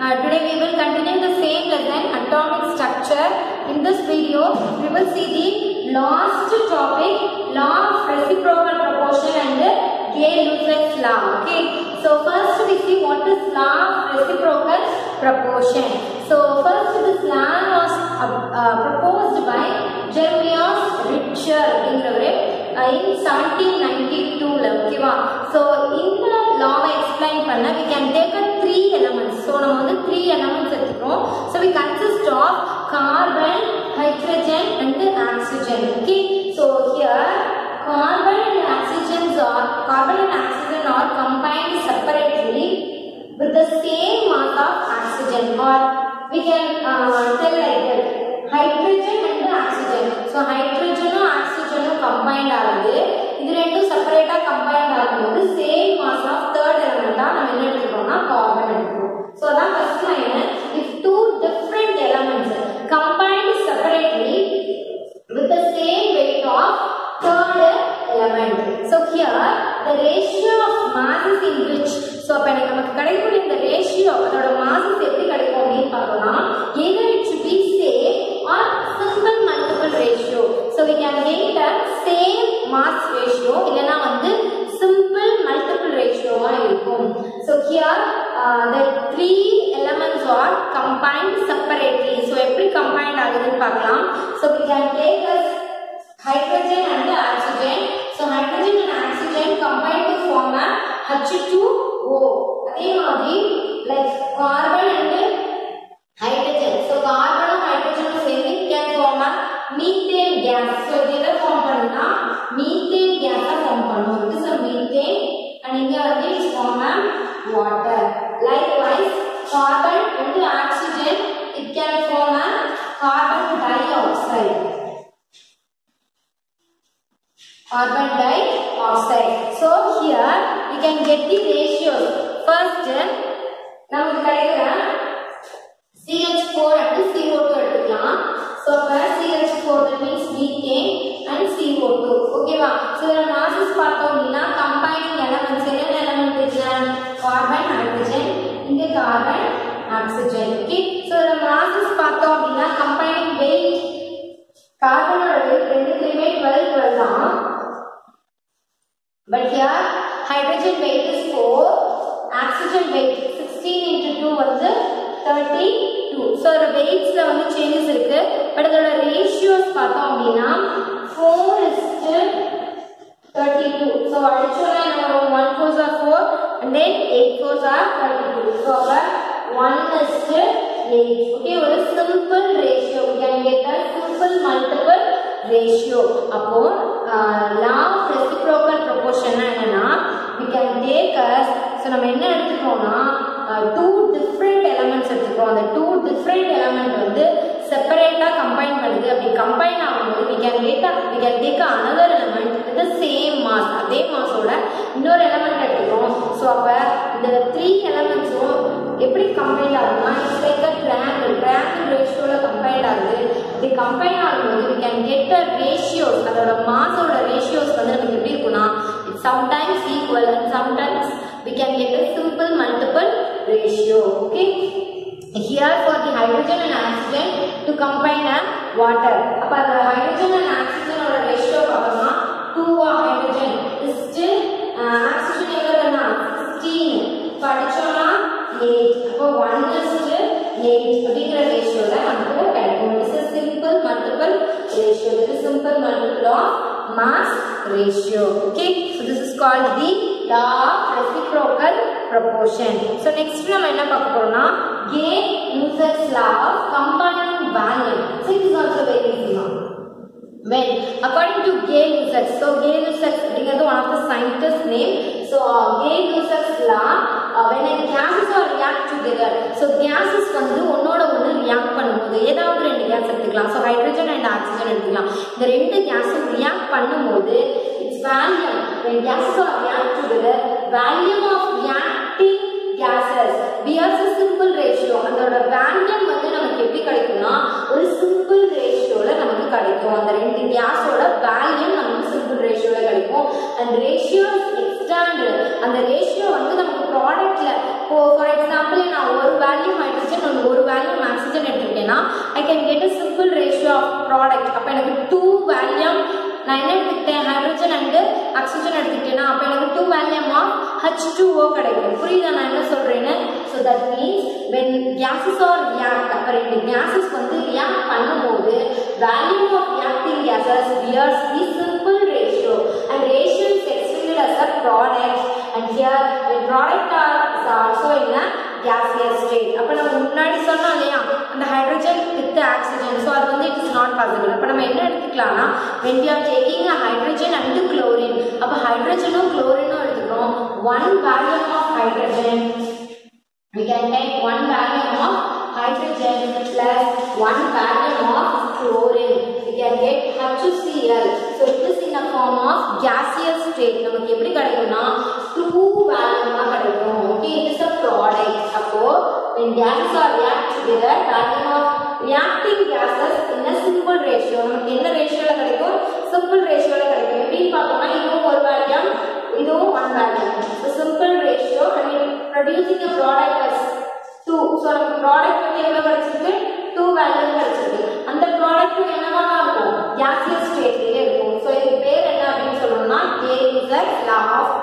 Uh, today we will continue the same lesson, atomic structure. In this video, we will see the last topic, law of reciprocal proportion and Gay-Lussac's law. Okay. So first we see what is law of reciprocal proportion. So first this law was uh, uh, proposed by Jeremias Richer அப்படிங்கிறவரு uh, in 1792 ல ஓகேவா so இந்த லாவை explain பண்ண we can take a three elements so நம்ம வந்து three elements எடுத்துக்கிறோம் so we consist of carbon hydrogen and oxygen okay so here carbon and oxygen are carbon and oxygen are combined separately with the same mass of oxygen or we can uh, tell like that hydrogen and oxygen so hydrogenும் oxygenும் combined ஆகுது இது ரெண்டும் செப்பரேட்டா combined ஆகும்போது same mass of third எலிமெண்டா நம்ம என்ன எடுத்துக்கிறோம்னா கார்பன் எடுத்துக்கிறோம் ஸோ அதான் first line if two different elements combined separately with the same weight of third element. So here the ratio of masses in which so அப்ப எனக்கு நமக்கு கிடைக்கக்கூடிய இந்த ரேஷியோ அதோட masses எப்படி கிடைக்கும் அப்படின்னு பார்த்தோம்னா either it should be same or simple multiple ratio. So we can get a same mass ratio இல்லனா வந்து simple multiple ratio-வா இருக்கும். So here uh, the three elements are combined separately. So எப்படி combined ஆகுதுன்னு பார்க்கலாம். So we can take as hydrogen and oxygen. So hydrogen and oxygen combine to form a H2O. அதே மாதிரி like carbon and hydrogen. So carbon and hydrogen சேர்ந்து can form a methane gas. So இது எதை form பண்ணுனா methane gas form பண்ணும். It is a methane and இங்க வந்து it form a water. Likewise carbon and oxygen it can form a carbon dioxide. carbon dioxide. So here we can get the ratios. First, நமக்கு கிடைக்கிற CH4 and CO2 எடுத்துக்கலாம். So அப்ப CH4 that means methane and CO2. ஓகேவா? So இதோட masses பார்த்தோம் அப்படின்னா combining elements என்னென்ன element இருக்குல்ல? carbon, hydrogen, இங்க carbon, oxygen. Okay? So இதோட masses பார்த்தோம் அப்படின்னா combining weight கார்பனோட weight ரெண்டுத்துலயுமே 12 12 தான் But here hydrogen weight is 4, oxygen weight 16 into 2 வந்து 32. So the weights வந்து changes இருக்கு. But அதோட ratios பார்த்தோம் அப்படின்னா 4 is to 32. So அடிச்சோம்னா என்ன வரும் 1 fours are 4 and then 8 fours are 32. So அப்ப 1 is to 8. Okay, ஒரு simple ratio. We can get a simple multiple ratio. அப்போ law of reciprocal proportion என்னன்னா we can take as so நம்ம என்ன எடுத்துக்கிறோம்னா two different elements எடுத்துக்கிறோம் அந்த two different element வந்து செப்பரேட்டா combine பண்ணுது அப்படி கம்பைன் ஆகும்போது we can get a we can take another element with the same mass அதே மாஸோட இன்னொரு எலமெண்ட் எடுத்துக்கிறோம் ஸோ அப்ப இந்த த்ரீ எலமெண்ட்ஸும் எப்படி கம்பைன் ஆகுதுன்னா it's like a triangle triangle ரேஷியோல கம்பைன் ஆகுது இப்படி கம்பைன் ஆகும்போது we can get a ratios அதோட மாஸோட ரேஷியோஸ் வந்து நமக்கு எப்படி இருக்கும்னா it sometimes equal and sometimes we can get a simple multiple ratio okay here for the hydrogen and oxygen to combine a water அப்ப அந்த hydrogen and oxygen ஓட ratio பார்த்தோம்னா 2 hydrogen is to uh, oxygen எவ்வளவுனா 16 படிச்சோம்னா 8 அப்போ 1 is to 8 அப்படிங்கிற ரேஷியோல நமக்கு கிடைக்கும் it's a simple multiple ratio this is simple multiple of mass ratio okay so this is called the law of reciprocal proportion so next நம்ம என்ன பார்க்க போறோம்னா Gay-Lussac's law of combining value so it is also very easy now when according to Gay-Lussac so Gay-Lussac அப்படிங்கிறது one of the scientist name so uh, Gay-Lussac's law uh, when a gases are react together so gases வந்து ஒன்னோட ஒன்று react பண்ணும்போது ஏதாவது ரெண்டு case எடுத்துக்கலாம் so hydrogen and oxygen எடுத்துக்கலாம் இந்த ரெண்டு கேஸும் react பண்ணும்போது its volume when gases are react together volume of reacting gases bears a simple ratio அதோட வேல்யூம் வந்து நமக்கு எப்படி கிடைக்கும்னா ஒரு சிம்பிள் ரேஷியோல நமக்கு கிடைக்கும் அந்த ரெண்டு கேஸோட வேல்யூம் நமக்கு சிம்பிள் ரேஷியோல கிடைக்கும் அண்ட் ரேஷியோ எக்ஸ்டாண்ட் அந்த ரேஷியோ வந்து நமக்கு ப்ராடக்ட்ல இப்போ ஃபார் எக்ஸாம்பிள் நான் ஒரு வேல்யூம் ஹைட்ரஜன் ஒன்று ஒரு வேல்யூம் ஆக்சிஜன் எடுத்துக்கிட்டேன்னா I can get a simple ratio of product அப்போ எனக்கு டூ வேல்யூம் நான் என்ன எடுத்துக்கிட்டேன் ஹைட்ரஜன் அண்டு ஆக்சிஜன் எடுத்துக்கிட்டேன்னா அப்போ எனக்கு டூ வேல்யூம் ஆஃப் ஹச் டூ ஓ கிடைக்கும் புரியுதா நான் என்ன சொல்கிறேன்னு so that means when gases are react அப்போ ரெண்டு கேஸஸ் வந்து ரியாக்ட் பண்ணும்போது volume of reacting gases bears the simple ratio and ratio is extended as a product and here when product are is also in a gaseous state அப்போ நம்ம முன்னாடி சொன்னோம் இல்லையா அந்த ஹைட்ரஜன் வித் ஆக்சிஜன் ஸோ அது வந்து it is not possible அப்போ நம்ம என்ன எடுத்துக்கலாம்னா when we are taking a hydrogen and chlorine அப்போ ஹைட்ரஜனும் குளோரினும் எடுத்துக்கிறோம் one volume of hydrogen we can take one volume of hydrogen plus one volume of chlorine we can get HCl so it is in a form of gaseous state நமக்கு எப்படி கிடைக்கும்னா two volume கிடைக்கும் okay it is a product அப்போ when gases are react together volume of reacting gases in a simple ratio நமக்கு என்ன ரேஷியோல கிடைக்கும் simple ratioல கிடைக்கும் எப்படி பார்த்தோம்னா இதுவும் ஒரு வேல்யூம் இதுவும் one வேல்யூம் so simple ratio and it producing a product as 2 so நமக்கு product வந்து எவ்வளவு கிடைச்சிருக்கு 2 வேல்யூ கிடைச்சிருக்கு அந்த ப்ராடக்ட் என்னவா இருக்கும் gaseous ஸ்டேட்லயே இருக்கும் ஸோ இது பேர் என்ன அப்படின்னு சொல்லணும்னா கேரிசர் law of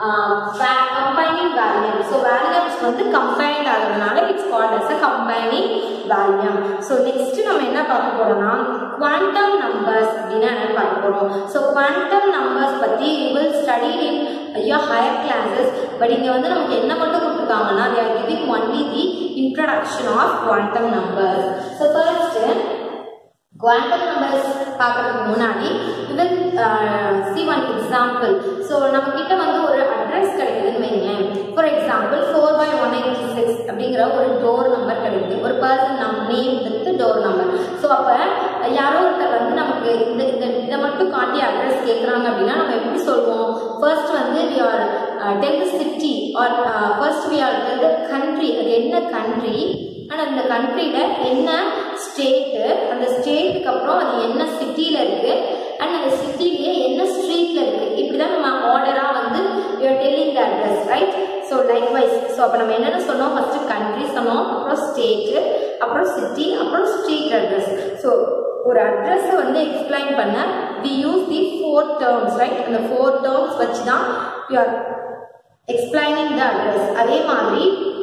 combining volume so volumes வந்து கம்பைன்ட் ஆகிறதுனால it's called as a combining volume so next நம்ம என்ன பார்க்க போறோம்னா குவாண்டம் நம்பர்ஸ் அப்படின்னா என்ன பார்க்க போறோம் ஸோ குவாண்டம் நம்பர்ஸ் பற்றி யூ வில் ஸ்டடி இன் ஐயோ ஹையர் கிளாஸஸ் பட் இங்கே வந்து நமக்கு என்ன மட்டும் கொடுத்துருக்காங்கன்னா they are giving only the introduction of quantum numbers so first quantum numbers பார்க்கறதுக்கு முன்னாடி will see one example so நம்ம கிட்ட வந்து ஒரு அட்ரஸ் கிடைக்குதுன்னு வைங்களேன் for example four by one ninety six அப்படிங்கிற ஒரு டோர் நம்பர் கிடைக்குது ஒரு பர்சன் நம் name with door number so அப்போ யாரோ ஒருத்தர் வந்து நமக்கு இந்த இந்த இதை மட்டும் காட்டி அட்ரஸ் கேட்குறாங்க அப்படின்னா நம்ம எப்படி சொல்லுவோம் ஃபர்ஸ்ட் வந்து we are tell the city or first we are tell the country அது என்ன கண்ட்ரி ஆனால் அந்த கண்ட்ரியில் என்ன ஸ்டேட்டு அந்த ஸ்டேட்டுக்கு அப்புறம் அது என்ன சிட்டியில் இருக்குது அண்ட் அந்த சிட்டிலேயே என்ன ஸ்ட்ரீட்டில் இருக்குது இப்படி தான் நம்ம ஆர்டராக வந்து you are telling the address right so likewise so அப்போ நம்ம என்னென்ன சொன்னோம் ஃபஸ்ட்டு கண்ட்ரி சொன்னோம் அப்புறம் ஸ்டேட்டு அப்புறம் சிட்டி அப்புறம் ஸ்ட்ரீட் அட்ரஸ் ஸோ ஒரு அட்ரஸை வந்து எக்ஸ்பிளைன் பண்ண we use the four terms right அந்த ஃபோர் டேர்ம்ஸ் வச்சு தான் you are explaining the address அதே மாதிரி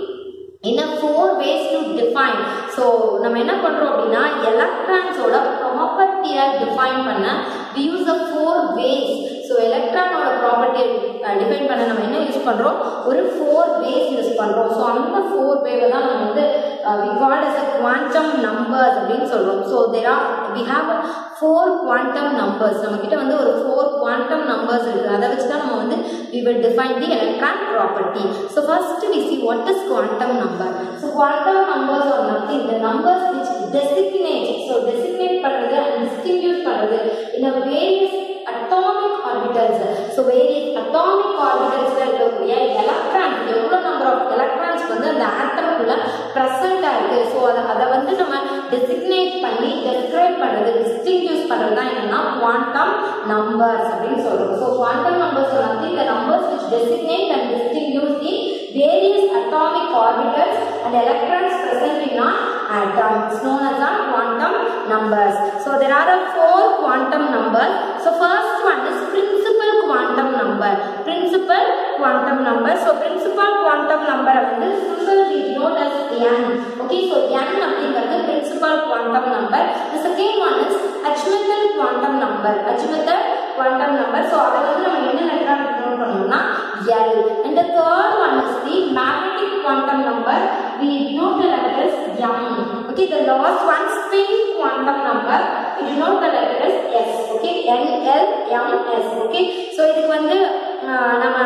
in a four ways to define ஸோ நம்ம என்ன பண்ணுறோம் அப்படின்னா எலக்ட்ரான்ஸோட ப்ராப்பர்ட்டியை டிஃபைன் பண்ண we use a four ways so எலக்ட்ரானோட ப்ராப்பர்ட்டியை டிஃபைன் பண்ண நம்ம என்ன யூஸ் பண்ணுறோம் ஒரு ஃபோர் வேஸ் யூஸ் பண்ணுறோம் ஸோ அந்த ஃபோர் வேவை தான் நம்ம வந்து we call as a quantum numbers அப்படின்னு சொல்கிறோம் so there are we have four quantum numbers நம்மக்கிட்ட வந்து ஒரு ஃபோர் குவாண்டம் நம்பர்ஸ் இருக்குது அதை வச்சு தான் நம்ம வந்து we will define the electron property so first we see what is quantum number so quantum numbers are nothing the numbers which designate so designate பண்றது and distinguish பண்றது in a various atomic orbitals so various atomic orbitals இருக்கக்கூடிய electrons எவ்வளோ number of electrons வந்து அந்த ஆட்டம்குள்ள ப்ரெசண்டாக இருக்குது so அதை அதை வந்து நம்ம டெசிக்னேட் பண்ணி டெஸ்கிரைப் பண்ணுறது டிஸ்டிங்யூஸ் பண்ணுறது தான் என்னன்னா குவாண்டம் நம்பர்ஸ் அப்படின்னு சொல்கிறோம் so quantum numbers nothing the numbers which designate and distinguish the various atomic orbitals and electrons present in an atom is known as a quantum numbers so there are a four quantum numbers so first one is principal quantum number principal quantum number so principal quantum number வந்து symbol we denote as n okay so n அப்படிங்கிறது principal quantum number the second one is Ajmetal quantum number Ajmetal quantum number so அதை வந்து நம்ம என்ன லெட்டரா denote பண்ணுவோம்னா L and the third one is the magnetic quantum number we denote the letter as M okay the last one spin quantum number we denote the letter as S okay N L M S okay so இதுக்கு வந்து ஆஹ், நம்ம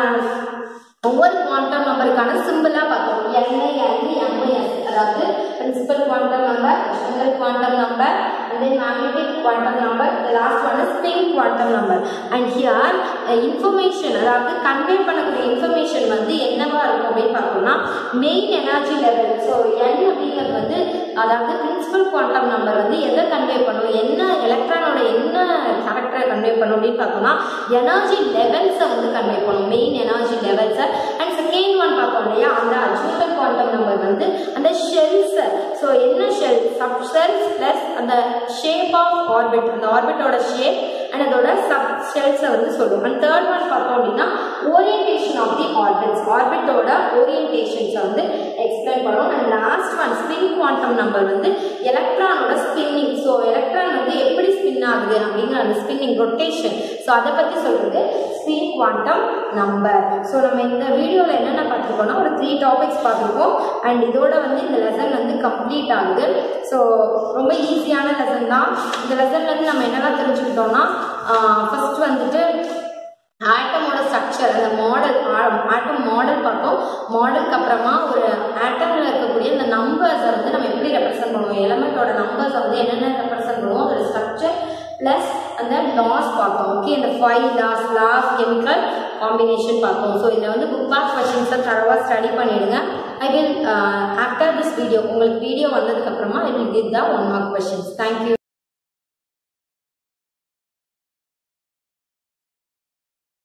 ஒவ்வொரு quantum நம்பருக்கான சிம்பிளா பார்த்தோம் N N MS அதாவது principal quantum number general quantum number and then magnetic quantum number the last one is spin quantum number and here uh, information அதாவது கன்வே பண்ணக்கூடிய இன்ஃபர்மேஷன் வந்து என்னவா இருக்கும் அப்படின்னு பார்த்தோம்னா main energy level so n அப்படிங்கிறது வந்து அதாவது பிரின்சிபல் குவாண்டம் நம்பர் வந்து எதை கன்வே பண்ணும் என்ன எலக்ட்ரானோட என்ன கேரக்டரை கன்வே பண்ணும் அப்படின்னு பார்த்தோம்னா எனர்ஜி லெவல்ஸை வந்து கன்வே பண்ணும் மெயின் எனர்ஜி லெவல்ஸை அண்ட் செகண்ட் ஒன் பார்த்தோம் இல்லையா அந்த அஜ்மெண்டல் குவாண்டம் நம்பர் வந்து அந்த ஷெல்ஸ் ஸோ என்ன ஷெல் சப் ஷெல்ஸ் பிளஸ் அந்த ஷேப் ஆஃப் ஆர்பிட் அந்த ஆர்பிட்டோட ஷேப் அண்ட் அதோட சப் ஷெல்ஸை வந்து சொல்லுவோம் அண்ட் தேர்ட் ஒன் பார்த்தோம் அப்படின்னா ஓரியன்டேஷன் ஆஃப் தி ஆர்பிட்ஸ் ஆர்பிட்டோட ஓரியன்டேஷன்ஸை வந்து எக்ஸ்பிளைன் பண்ணுவோம் and last one spin quantum number வந்து எலக்ட்ரானோட ஸ்பின்னிங் ஸோ எலக்ட்ரான் வந்து எப்படி ஸ்பின் ஆகுது அப்படிங்கிற அந்த ஸ்பின்னிங் ரொட்டேஷன் ஸோ அதை பற்றி சொல்கிறது ஸ்பின் குவாண்டம் நம்பர் ஸோ நம்ம இந்த வீடியோவில் என்னென்ன பார்த்துருக்கோம்னா ஒரு த்ரீ டாபிக்ஸ் பார்த்துருக்கோம் அண்ட் இதோட வந்து இந்த லெசன் வந்து கம்ப்ளீட் ஆகுது ஸோ ரொம்ப ஈஸியான லெசன் தான் இந்த லெசன்லேருந்து நம்ம என்னெல்லாம் தெரிஞ்சுக்கிட்டோம்னா ஃபர்ஸ்ட் வந்துட்டு ஆட்டமோட ஸ்ட்ரக்சர் அந்த மாடல் ஆட்டம் மாடல் பார்த்தோம் மாடலுக்கு அப்புறமா ஒரு ஆட்டமில் இருக்கக்கூடிய அந்த நம்பர்ஸை வந்து நம்ம எப்படி ரெப்ரசென்ட் பண்ணுவோம் எலமெண்ட்டோட நம்பர்ஸை வந்து என்னென்ன ரெப்ரசென்ட் பண்ணுவோம் அதோட ஸ்ட்ரக்சர் ப்ளஸ் அந்த லாஸ் பார்த்தோம் ஓகே இந்த five laws laws chemical combination பார்த்தோம் ஸோ இதில் வந்து புக் பேக் கொஷின்ஸை தரவாக ஸ்டடி பண்ணிடுங்க I will after this video உங்களுக்கு வீடியோ வந்ததுக்கப்புறமா I will give the one mark questions thank you